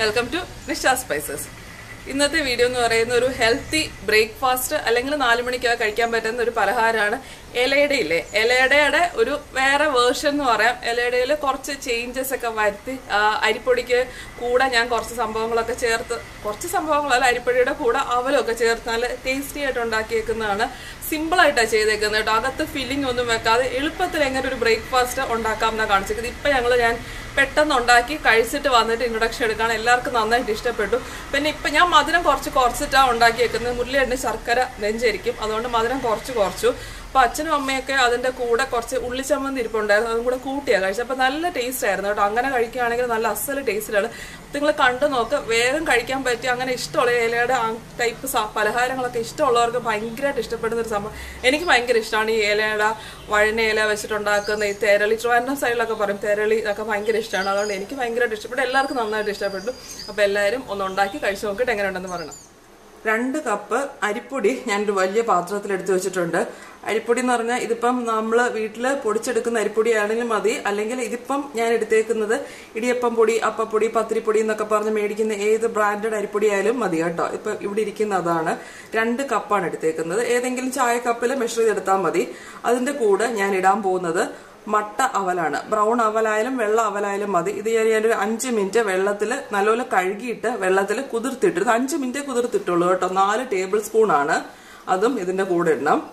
welcome to Nisha spices ഇന്നത്തെ video എന്ന് പറയുന്ന ഒരു ഹെൽത്തി ബ്രേക്ക്ഫാസ്റ്റ് അല്ലെങ്കിൽ നാല് മണിക്കൊക്കെ കഴിക്കാൻ പറ്റുന്ന ഒരു പലഹാരമാണ് ഇലയുടെ ഇല്ലേ ഇലയുടെ ഒരു വേറെ വേർഷൻ എന്ന് പറയാം ഇലയുടെയിൽ കുറച്ച് ചേഞ്ചസ് ഒക്കെ വരുത്തി ആ, അരിപ്പൊടിക്ക് കൂടെ ഞാൻ കുറച്ച് സംഭവങ്ങളൊക്കെ ചേർത്ത് കുറച്ച് സംഭവങ്ങളല്ല അരിപ്പൊടിയുടെ കൂടെ അവലൊക്കെ ചേർത്ത് നല്ല ടേസ്റ്റി ആയിട്ട് ഉണ്ടാക്കിയേക്കുന്നതാണ് സിമ്പിൾ ആയിട്ടാണ് ചെയ്തേക്കുന്നത് കേട്ടോ അകത്ത് ഫില്ലിംഗ് ഒന്നും വെക്കാതെ എളുപ്പത്തിൽ എങ്ങനെ ഒരു ബ്രേക്ക്ഫാസ്റ്റ് ഉണ്ടാക്കാം എന്നാണ് കാണിച്ചേക്കുന്നത് ഇപ്പം ഞങ്ങൾ ഞാൻ പെട്ടെന്ന് ഉണ്ടാക്കി കഴിച്ചിട്ട് വന്നിട്ട് ഇൻട്രൊഡക്ഷൻ എടുക്കുകയാണ് എല്ലാവർക്കും നന്നായിട്ട് ഇഷ്ടപ്പെട്ടു പിന്നെ ഇപ്പം ഞാൻ മധുരം കുറച്ച് കുറച്ചിട്ടാണ് ഉണ്ടാക്കിയേക്കുന്നത് മുരളിയേട്ടന് ശർക്കര നെഞ്ചരിക്കും അതുകൊണ്ട് മധുരം കുറച്ച് കുറച്ചു അപ്പോൾ അച്ഛനും അമ്മയൊക്കെ അതിൻ്റെ കൂടെ കുറച്ച് ഉള്ളിച്ചമ്മന്തി ഇരിപ്പുണ്ടായിരുന്നു അതും കൂടെ കൂട്ടിയാണ് കഴിച്ചത് അപ്പോൾ നല്ല ടേസ്റ്റ് ആയിരുന്നു കേട്ടോ അങ്ങനെ കഴിക്കുകയാണെങ്കിൽ നല്ല അസൽ ടേസ്റ്റിലാണ് നിങ്ങൾ കണ്ടു നോക്ക് വേഗം കഴിക്കാൻ പറ്റിയ അങ്ങനെ ഇഷ്ടമുള്ള ഇലയുടെ ആ ടൈപ്പ് സ- പലഹാരങ്ങളൊക്കെ ഇഷ്ടമുള്ളവർക്ക് ഭയങ്കരമായിട്ട് ഇഷ്ടപ്പെടുന്ന ഒരു സംഭവം എനിക്ക് ഭയങ്കര ഇഷ്ടമാണ് ഈ ഇലയുടെ വഴന ഇല വെച്ചിട്ടുണ്ടാക്കുന്ന ഈ തെരളി ട്രിവാൻഡ്രം സൈഡിലൊക്കെ പറയും തെരളി ഇതൊക്കെ ഭയങ്കര ഇഷ്ടമാണ് അതുകൊണ്ട് എനിക്ക് ഭയങ്കരമായിട്ട് ഇഷ്ടപ്പെട്ടു എല്ലാവർക്കും നന്നായിട്ട് ഇഷ്ടപ്പെട്ടു അപ്പോൾ എല്ലാവരും ഒന്ന് ഉണ്ടാക്കി കഴിച്ചു നോക്കിയിട്ട് എങ്ങനെയുണ്ടെന്ന് പറയണം രണ്ട് കപ്പ് അരിപ്പൊടി ഞാനൊരു വലിയ പാത്രത്തിൽ എടുത്തു വെച്ചിട്ടുണ്ട് അരിപ്പൊടി എന്ന് പറഞ്ഞാൽ ഇതിപ്പം നമ്മൾ വീട്ടിൽ പൊടിച്ചെടുക്കുന്ന അരിപ്പൊടിയാണെങ്കിലും മതി അല്ലെങ്കിൽ ഇതിപ്പം ഞാൻ എടുത്തേക്കുന്നത് ഇടിയപ്പം പൊടി അപ്പപ്പൊടി പത്തിരിപ്പൊടി എന്നൊക്കെ പറഞ്ഞ് മേടിക്കുന്ന ഏത് ബ്രാൻഡഡ് അരിപ്പൊടി ആയാലും മതി കേട്ടോ ഇപ്പൊ ഇവിടെ ഇരിക്കുന്ന അതാണ് രണ്ട് കപ്പാണ് എടുത്തേക്കുന്നത് ഏതെങ്കിലും ചായ കപ്പിൽ മെഷർ ചെയ്തെടുത്താൽ മതി അതിന്റെ കൂടെ ഞാൻ ഇടാൻ പോകുന്നത് മട്ട അവലാണ് ബ്രൗൺ അവലായാലും വെള്ള അവലായാലും മതി ഇത് ഞാൻ ഞാനൊരു അഞ്ച് മിനിറ്റ് വെള്ളത്തിൽ നല്ലപോലെ കഴുകിയിട്ട് വെള്ളത്തിൽ കുതിർത്തിട്ട് ഇത് അഞ്ച് മിനിറ്റ് കുതിർത്തിട്ടുള്ളൂ കേട്ടോ നാല് ടേബിൾ സ്പൂൺ ആണ് അതും ഇതിന്റെ കൂടെ ഇടണം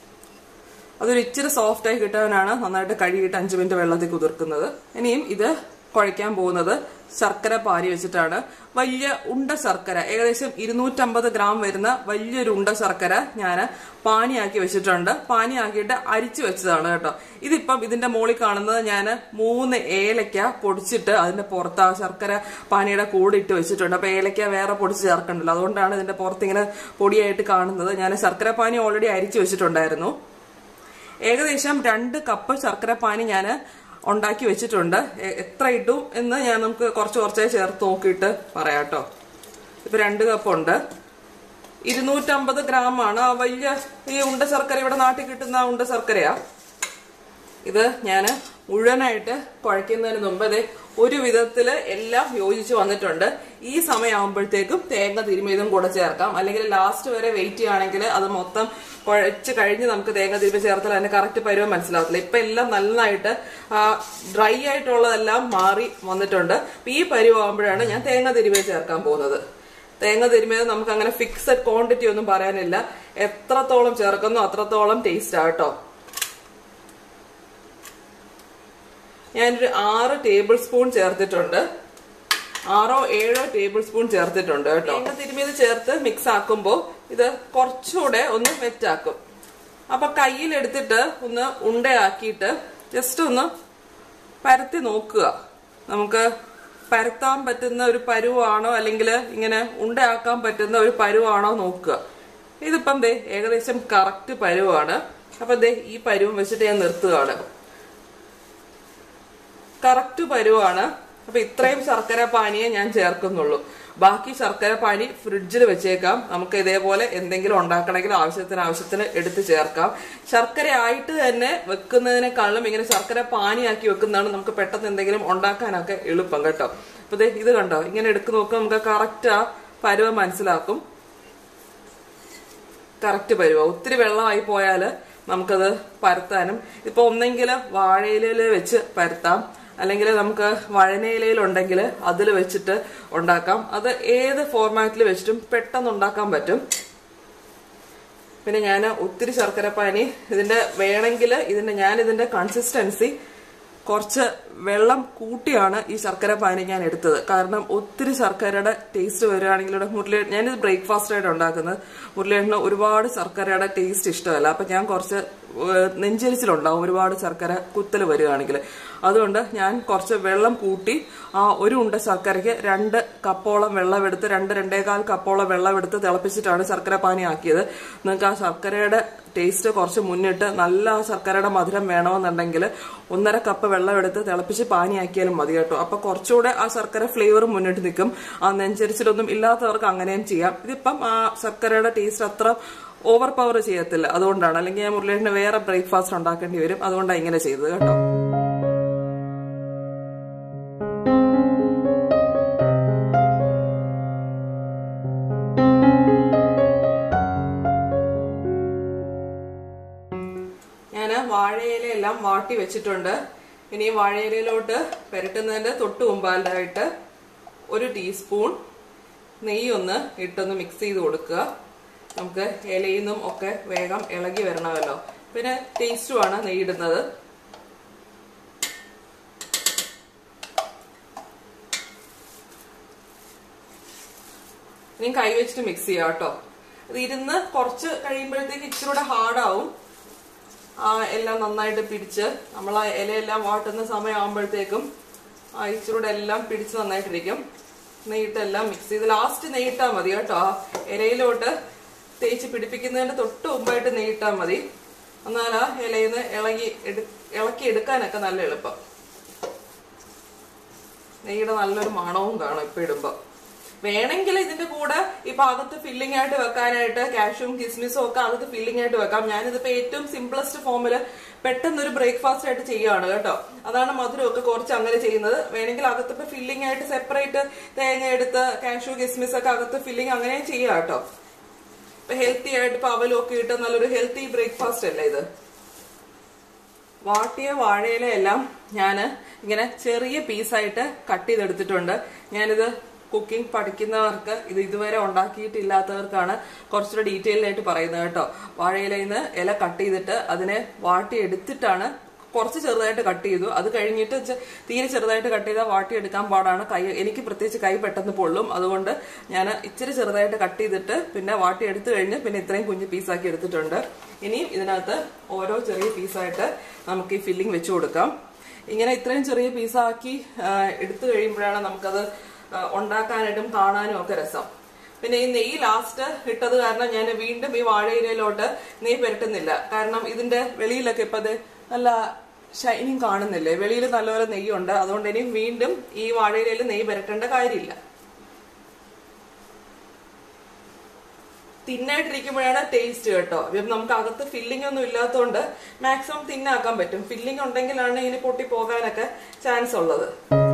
അതൊരു ഇച്ചിരി സോഫ്റ്റ് ആയി കിട്ടാനാണ് നന്നായിട്ട് കഴുകിയിട്ട് അഞ്ച് മിനിറ്റ് വെള്ളത്തിൽ കുതിർക്കുന്നത് ഇനിയും ഇത് കുഴയ്ക്കാൻ പോകുന്നത് ശർക്കര പാരി വെച്ചിട്ടാണ് വലിയ ഉണ്ട ശർക്കര ഏകദേശം ഇരുന്നൂറ്റമ്പത് ഗ്രാം വരുന്ന വലിയൊരു ഉണ്ട ശർക്കര ഞാൻ പാനിയാക്കി വെച്ചിട്ടുണ്ട് പാനിയാക്കിയിട്ട് അരിച്ചു വെച്ചതാണ് കേട്ടോ ഇതിപ്പം ഇതിന്റെ മുകളിൽ കാണുന്നത് ഞാൻ മൂന്ന് ഏലക്ക പൊടിച്ചിട്ട് അതിന്റെ പുറത്ത് ആ ശർക്കര പാനിയുടെ കൂടെ ഇട്ട് വെച്ചിട്ടുണ്ട് അപ്പൊ ഏലക്ക വേറെ പൊടിച്ച് ചേർക്കണ്ടല്ലോ അതുകൊണ്ടാണ് ഇതിന്റെ പുറത്ത് ഇങ്ങനെ പൊടിയായിട്ട് കാണുന്നത് ഞാൻ ശർക്കര പാനി ഓൾറെഡി അരിച്ചു വെച്ചിട്ടുണ്ടായിരുന്നു ഏകദേശം രണ്ട് കപ്പ് ശർക്കര പാനി ഞാൻ ഉണ്ടാക്കി വെച്ചിട്ടുണ്ട് എ- എത്ര ഇട്ടു എന്ന് ഞാൻ നമുക്ക് കുറച്ച് കുറച്ചായി ചേർത്ത് നോക്കിയിട്ട് പറയാം കേട്ടോ ഇപ്പൊ രണ്ട് കപ്പുണ്ട് ഇരുന്നൂറ്റമ്പത് ഗ്രാം ആണ് ആ വലിയ ഈ ഉണ്ട ശർക്കര ഇവിടെ നാട്ടിൽ കിട്ടുന്ന ആ ഉണ്ട ശർക്കരയാ ഇത് ഞാൻ മുഴുവനായിട്ട് കുഴയ്ക്കുന്നതിന് മുമ്പ് അതെ ഒരു വിധത്തില് എല്ലാം യോജിച്ച് വന്നിട്ടുണ്ട് ഈ സമയമാകുമ്പോഴത്തേക്കും തേങ്ങ തിരുമിയതും കൂടെ ചേർക്കാം അല്ലെങ്കിൽ ലാസ്റ്റ് വരെ വെയിറ്റ് ചെയ്യുകയാണെങ്കിൽ അത് മൊത്തം കുഴച്ച് കഴിഞ്ഞ് നമുക്ക് തേങ്ങ തിരുമി ചേർത്താൽ അതിന്റെ കറക്റ്റ് പരുവം മനസ്സിലാവത്തില്ല ഇപ്പൊ എല്ലാം നന്നായിട്ട് ഡ്രൈ ആയിട്ടുള്ളതെല്ലാം മാറി വന്നിട്ടുണ്ട് അപ്പൊ ഈ പരുവാകുമ്പോഴാണ് ഞാൻ തേങ്ങ തിരുമി ചേർക്കാൻ പോകുന്നത് തേങ്ങ തിരുമിയത് നമുക്ക് അങ്ങനെ ഫിക്സഡ് ക്വാണ്ടിറ്റി ഒന്നും പറയാനില്ല എത്രത്തോളം ചേർക്കുന്നോ അത്രത്തോളം ടേസ്റ്റ് ആട്ടോ ഞാനൊരു ആറ് ടേബിൾ സ്പൂൺ ചേർത്തിട്ടുണ്ട് ആറോ ഏഴോ ടേബിൾ സ്പൂൺ ചേർത്തിട്ടുണ്ട് കേട്ടോ തേങ്ങ തിരുമിയത് ചേർത്ത് മിക്സ് ആക്കുമ്പോൾ ഇത് കുറച്ചുകൂടെ ഒന്ന് വെറ്റാക്കും അപ്പൊ കയ്യിലെടുത്തിട്ട് ഒന്ന് ഉണ്ടയാക്കിയിട്ട് ജസ്റ്റ് ഒന്ന് പരത്തി നോക്കുക നമുക്ക് പരത്താൻ പറ്റുന്ന ഒരു പരുവാണോ അല്ലെങ്കിൽ ഇങ്ങനെ ഉണ്ടയാക്കാൻ പറ്റുന്ന ഒരു പരുവാണോ നോക്കുക ഇതിപ്പം ദേ ഏകദേശം കറക്റ്റ് പരുവാണ് അപ്പൊ ദേ ഈ പരുവം വെച്ചിട്ട് ഞാൻ നിർത്തുകയാണ് കറക്റ്റ് പരുവാണ് അപ്പൊ ഇത്രയും ശർക്കര പാനിയെ ഞാൻ ചേർക്കുന്നുള്ളൂ ബാക്കി ശർക്കര പാനി ഫ്രിഡ്ജിൽ വെച്ചേക്കാം നമുക്ക് ഇതേപോലെ എന്തെങ്കിലും ഉണ്ടാക്കണമെങ്കിൽ ആവശ്യത്തിന് ആവശ്യത്തിന് എടുത്ത് ചേർക്കാം ശർക്കര ആയിട്ട് തന്നെ വെക്കുന്നതിനേക്കാളും ഇങ്ങനെ ശർക്കര പാനിയാക്കി വെക്കുന്നതാണ് നമുക്ക് പെട്ടെന്ന് എന്തെങ്കിലും ഉണ്ടാക്കാനൊക്കെ എളുപ്പം കേട്ടോ അപ്പൊ ദേ ഇത് കണ്ടോ ഇങ്ങനെ എടുക്ക് നോക്കുമ്പോൾ നമുക്ക് കറക്റ്റ് ആ പരുവം മനസ്സിലാക്കും കറക്റ്റ് പരുവ ഒത്തിരി വെള്ളമായി പോയാൽ നമുക്കത് പരത്താനും ഇപ്പൊ ഒന്നെങ്കിൽ വാഴയിലയിൽ വെച്ച് പരത്താം അല്ലെങ്കിൽ നമുക്ക് വഴനയിലയിലുണ്ടെങ്കിൽ അതിൽ വെച്ചിട്ട് ഉണ്ടാക്കാം അത് ഏത് ഫോർമാറ്റിൽ വെച്ചിട്ടും പെട്ടെന്ന് ഉണ്ടാക്കാൻ പറ്റും പിന്നെ ഞാൻ ഒത്തിരി ശർക്കരപ്പാനി ഇതിന്റെ വേണമെങ്കിൽ ഇതിന്റെ ഞാൻ ഇതിന്റെ കൺസിസ്റ്റൻസി കുറച്ച് വെള്ളം കൂട്ടിയാണ് ഈ ശർക്കര പാനി ഞാൻ എടുത്തത് കാരണം ഒത്തിരി ശർക്കരയുടെ ടേസ്റ്റ് വരികയാണെങ്കിൽ ഇവിടെ മുരളി ഞാനിത് ബ്രേക്ക്ഫാസ്റ്റ് ആയിട്ട് ഉണ്ടാക്കുന്നത് മുരളിയേട്ടന് ഒരുപാട് ശർക്കരയുടെ ടേസ്റ്റ് ഇഷ്ടമല്ല അപ്പൊ ഞാൻ കുറച്ച് ഏഹ്, നെഞ്ചരിച്ചിലുണ്ടാവും ഒരുപാട് ശർക്കര കുത്തൽ വരികയാണെങ്കിൽ അതുകൊണ്ട് ഞാൻ കുറച്ച് വെള്ളം കൂട്ടി ആ ഒരു ഉണ്ട ശർക്കരയ്ക്ക് രണ്ട് കപ്പോളം വെള്ളം എടുത്ത് രണ്ട് രണ്ടേകാൽ കപ്പോളം വെള്ളം എടുത്ത് തിളപ്പിച്ചിട്ടാണ് ശർക്കര പാനി ആക്കിയത് നിങ്ങൾക്ക് ആ ശർക്കരയുടെ ടേസ്റ്റ് കുറച്ച് മുന്നിട്ട് നല്ല ആ ശർക്കരയുടെ മധുരം വേണമെന്നുണ്ടെങ്കിൽ ഒന്നര കപ്പ് വെള്ളം എടുത്ത് തിളപ്പിച്ച് പാനിയാക്കിയാലും മതി കേട്ടോ അപ്പൊ കുറച്ചുകൂടെ ആ ശർക്കര ഫ്ലേവർ മുന്നിട്ട് നിൽക്കും ആ നെഞ്ചരിച്ചിലൊന്നും ഇല്ലാത്തവർക്ക് അങ്ങനെയും ചെയ്യാം ഇതിപ്പം ആ ശർക്കരയുടെ ടേസ്റ്റ് അത്ര ഓവർ പവർ ചെയ്യത്തില്ല അതുകൊണ്ടാണ് അല്ലെങ്കിൽ ഞാൻ മുരളീന് വേറെ ബ്രേക്ക്ഫാസ്റ്റ് ഉണ്ടാക്കേണ്ടി വരും അതുകൊണ്ടാണ് ഇങ്ങനെ ചെയ്തത് കേട്ടോ ഞാൻ വാഴയിലയെല്ലാം വാട്ടി വെച്ചിട്ടുണ്ട് ഇനി വാഴയിലയിലോട്ട് പുരട്ടുന്നതിന്റെ തൊട്ട് മുമ്പാലായിട്ട് ഒരു ടീസ്പൂൺ നെയ്യൊന്ന് ഇട്ടൊന്ന് മിക്സ് ചെയ്ത് കൊടുക്കുക നമുക്ക് ഇലയിൽ നിന്നും ഒക്കെ വേഗം ഇളകി വരണമല്ലോ പിന്നെ ടേസ്റ്റുമാണ് നെയ്യിടുന്നത് ഇനി കൈ വെച്ചിട്ട് മിക്സ് ചെയ്യാം കേട്ടോ ഇത് ഇരുന്ന് കുറച്ച് കഴിയുമ്പോഴത്തേക്ക് ഇച്ചിരി കൂടെ ഹാർഡാവും ആ എല്ലാം നന്നായിട്ട് പിടിച്ച് നമ്മൾ ആ ഇലയെല്ലാം വാട്ടുന്ന സമയമാകുമ്പോഴത്തേക്കും ആ ഇച്ചിരൂടെ എല്ലാം പിടിച്ച് നന്നായിട്ടിരിക്കും നെയ്യിട്ടെല്ലാം മിക്സ് ചെയ്ത് ലാസ്റ്റ് നെയ്യിട്ടാൽ മതി കേട്ടോ ആ ഇലയിലോട്ട് തേച്ച് പിടിപ്പിക്കുന്നതിന്റെ തൊട്ട് മുമ്പായിട്ട് നെയ്യിട്ടാൽ മതി എന്നാൽ ആ ഇലയിൽ നിന്ന് ഇളകി എടു ഇളക്കി എടുക്കാനൊക്കെ നല്ല എളുപ്പം നെയ്യുടെ നല്ലൊരു മണവും കാണും ഇപ്പൊ ഇടുമ്പോ വേണമെങ്കിൽ ഇതിന്റെ കൂടെ ഇപ്പൊ അകത്ത് ഫില്ലിംഗ് ആയിട്ട് വെക്കാനായിട്ട് കാഷ്യൂം കിസ്മിസും ഒക്കെ അകത്ത് ഫില്ലിംഗ് ആയിട്ട് വെക്കാം ഞാനിതിപ്പോ ഏറ്റവും സിംപ്ലസ്റ്റ് ഫോമില് പെട്ടെന്ന് ഒരു ബ്രേക്ക്ഫാസ്റ്റ് ആയിട്ട് ചെയ്യുകയാണ് കേട്ടോ അതാണ് മധുരമൊക്കെ കുറച്ച് അങ്ങനെ ചെയ്യുന്നത് വേണമെങ്കിൽ അകത്ത് ഇപ്പൊ ഫില്ലിംഗ് ആയിട്ട് സെപ്പറേറ്റ് തേങ്ങ എടുത്ത് കാഷ്യൂ കിസ്മിസ് ഒക്കെ അകത്ത് ഫില്ലിംഗ് അങ്ങനെ ചെയ്യാം കേട്ടോ ഇപ്പൊ ഹെൽത്തി ആയിട്ട് ഇപ്പൊ അവലും ഒക്കെ ഇട്ട് നല്ലൊരു ഹെൽത്തി ബ്രേക്ക്ഫാസ്റ്റ് അല്ലേ ഇത് വാട്ടിയ വാഴയിലയെല്ലാം ഞാൻ ഇങ്ങനെ ചെറിയ പീസായിട്ട് കട്ട് ചെയ്തെടുത്തിട്ടുണ്ട് ഞാനിത് കുക്കിംഗ് പഠിക്കുന്നവർക്ക് ഇത് ഇതുവരെ ഉണ്ടാക്കിയിട്ടില്ലാത്തവർക്കാണ് കുറച്ചുകൂടെ ഡീറ്റെയിൽ ആയിട്ട് പറയുന്നത് കേട്ടോ വാഴയിലയിൽ നിന്ന് ഇല കട്ട് ചെയ്തിട്ട് അതിനെ വാട്ടി എടുത്തിട്ടാണ് കുറച്ച് ചെറുതായിട്ട് കട്ട് ചെയ്തു അത് കഴിഞ്ഞിട്ട് ചെ- തീരെ ചെറുതായിട്ട് കട്ട് ചെയ്താൽ വാട്ടിയെടുക്കാൻ പാടാണ് കൈ എനിക്ക് പ്രത്യേകിച്ച് കൈ പെട്ടെന്ന് പൊള്ളും അതുകൊണ്ട് ഞാൻ ഇച്ചിരി ചെറുതായിട്ട് കട്ട് ചെയ്തിട്ട് പിന്നെ വാട്ടി എടുത്തു കഴിഞ്ഞ് പിന്നെ ഇത്രയും കുഞ്ഞ് പീസാക്കി എടുത്തിട്ടുണ്ട് ഇനിയും ഇതിനകത്ത് ഓരോ ചെറിയ പീസായിട്ട് നമുക്ക് ഈ ഫില്ലിംഗ് വെച്ച് കൊടുക്കാം ഇങ്ങനെ ഇത്രയും ചെറിയ പീസാക്കി ആ, എടുത്തു കഴിയുമ്പോഴാണ് നമുക്കത് ആ, ഉണ്ടാക്കാനായിട്ടും കാണാനും ഒക്കെ രസം പിന്നെ ഈ നെയ്യ് ലാസ്റ്റ് ഇട്ടത് കാരണം ഞാൻ വീണ്ടും ഈ വാഴയിലയിലോട്ട് നെയ്യ് പുരട്ടുന്നില്ല കാരണം ഇതിന്റെ വെളിയിലൊക്കെ ഇപ്പൊ അത് നല്ല ഷൈനിങ് കാണുന്നില്ലേ വെളിയിൽ നല്ലപോലെ നെയ്യുണ്ട് അതുകൊണ്ട് ഇനി വീണ്ടും ഈ വാഴയിലയിൽ നെയ്യ് പുരട്ടേണ്ട കാര്യമില്ല തിന്നായിട്ടിരിക്കുമ്പോഴാണ് ടേസ്റ്റ് കേട്ടോ ഇപ്പം നമുക്ക് അകത്ത് ഫില്ലിംഗ് ഒന്നും ഇല്ലാത്തതുകൊണ്ട് മാക്സിമം തിന്നാക്കാൻ പറ്റും ഫില്ലിംഗ് ഉണ്ടെങ്കിലാണ് ഇനി പൊട്ടി പോകാനൊക്കെ ചാൻസ് ഉള്ളത്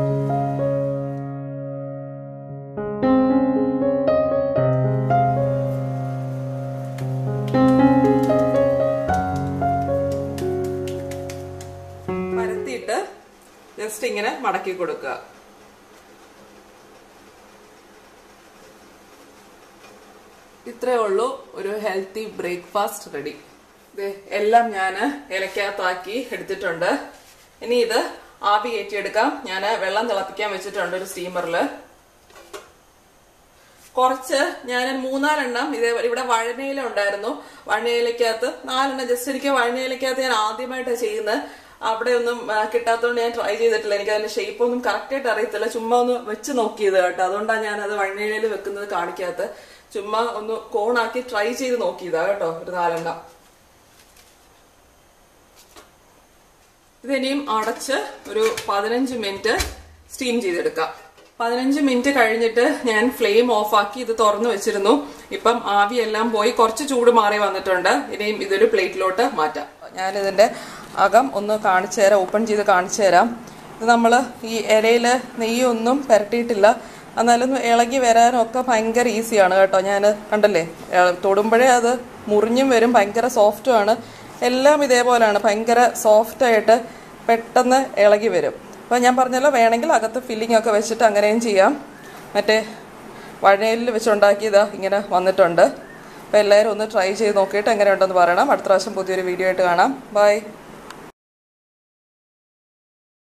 പരത്തിയിട്ട് ജസ്റ്റ് ഇങ്ങനെ മടക്കി കൊടുക്കുക ഇത്രേ ഉള്ളൂ ഒരു ഹെൽത്തി ബ്രേക്ക്ഫാസ്റ്റ് റെഡി ഇത് എല്ലാം ഞാൻ ഇലക്കകത്താക്കി എടുത്തിട്ടുണ്ട് ഇനി ഇത് ആവി കയറ്റിയെടുക്കാം ഞാൻ വെള്ളം തിളപ്പിക്കാൻ വെച്ചിട്ടുണ്ട് ഒരു സ്റ്റീമറില് കുറച്ച് ഞാൻ മൂന്നാലെണ്ണം ഇതേ ഇവിടെ വഴനയില ഉണ്ടായിരുന്നു വഴനയിലക്കകത്ത് നാലെണ്ണം ജസ്റ്റ് എനിക്ക് വഴനയിലക്കകത്ത് ഞാൻ ആദ്യമായിട്ടാണ് ചെയ്യുന്നത് അവിടെ ഒന്നും ആ, കിട്ടാത്തതുകൊണ്ട് ഞാൻ ട്രൈ ചെയ്തിട്ടില്ല എനിക്ക് അതിന്റെ ഷേപ്പ് ഒന്നും കറക്റ്റ് ആയിട്ട് അറിയത്തില്ല ചുമ്മാ ഒന്ന് വെച്ച് നോക്കിയത് കേട്ടോ അതുകൊണ്ടാണ് ഞാൻ അത് വഴനയിലയിൽ വെക്കുന്നത് കാണിക്കാത്ത ചുമ്മാ ഒന്ന് കോണാക്കി ട്രൈ ചെയ്ത് നോക്കിയതാ കേട്ടോ ഒരു നാലെണ്ണം ഇതിനെയും അടച്ച് ഒരു പതിനഞ്ച് മിനിറ്റ് സ്റ്റീം ചെയ്തെടുക്കാം പതിനഞ്ച് മിനിറ്റ് കഴിഞ്ഞിട്ട് ഞാൻ ഫ്ലെയിം ഓഫ് ആക്കി ഇത് തുറന്നു വെച്ചിരുന്നു ഇപ്പം ആവിയെല്ലാം പോയി കുറച്ച് ചൂട് മാറി വന്നിട്ടുണ്ട് ഇനിയും ഇതൊരു പ്ലേറ്റിലോട്ട് മാറ്റാം ഞാൻ ഇതിന്റെ അകം ഒന്ന് കാണിച്ചു തരാം ഓപ്പൺ ചെയ്ത് കാണിച്ചു തരാം ഇത് നമ്മൾ ഈ ഇലയിൽ നെയ്യൊന്നും പുരട്ടിയിട്ടില്ല എന്നാലും ഇളകി വരാനും ഒക്കെ ഭയങ്കര ഈസിയാണ് കേട്ടോ ഞാൻ കണ്ടല്ലേ ഏ- തൊടുമ്പോഴേ അത് മുറിഞ്ഞും വരും ഭയങ്കര സോഫ്റ്റും ആണ് എല്ലാം ഇതേപോലെയാണ് ഭയങ്കര സോഫ്റ്റ് ആയിട്ട് പെട്ടെന്ന് ഇളകി വരും അപ്പോൾ ഞാൻ പറഞ്ഞല്ലോ വേണമെങ്കിൽ അകത്ത് ഫില്ലിംഗ് ഒക്കെ വെച്ചിട്ട് അങ്ങനെയും ചെയ്യാം മറ്റേ വഴയിൽ വെച്ചുണ്ടാക്കിയതാ ഇങ്ങനെ വന്നിട്ടുണ്ട് അപ്പോൾ എല്ലാവരും ഒന്ന് ട്രൈ ചെയ്ത് നോക്കിയിട്ട് എങ്ങനെയുണ്ടെന്ന് പറയണം അടുത്ത പ്രാവശ്യം പുതിയൊരു വീഡിയോ ആയിട്ട് കാണാം ബൈ